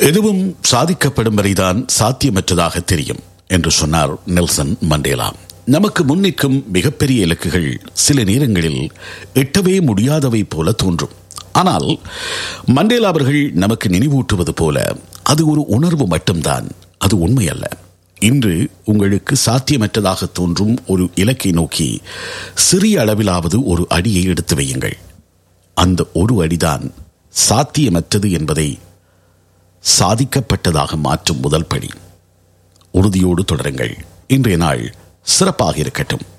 எதுவும் சாதிக்கப்படும் வரைதான் சாத்தியமற்றதாக தெரியும் என்று சொன்னார் நெல்சன் மண்டேலா நமக்கு முன்னிற்கும் மிகப்பெரிய இலக்குகள் சில நேரங்களில் எட்டவே முடியாதவை போல தோன்றும் ஆனால் மண்டேலா அவர்கள் நமக்கு நினைவூட்டுவது போல அது ஒரு உணர்வு மட்டும்தான் அது உண்மை அல்ல இன்று உங்களுக்கு சாத்தியமற்றதாக தோன்றும் ஒரு இலக்கை நோக்கி சிறிய அளவிலாவது ஒரு அடியை எடுத்து வையுங்கள் அந்த ஒரு அடிதான் சாத்தியமற்றது என்பதை சாதிக்கப்பட்டதாக மாற்றும் முதல் படி உறுதியோடு தொடருங்கள் இன்றைய நாள் சிறப்பாக இருக்கட்டும்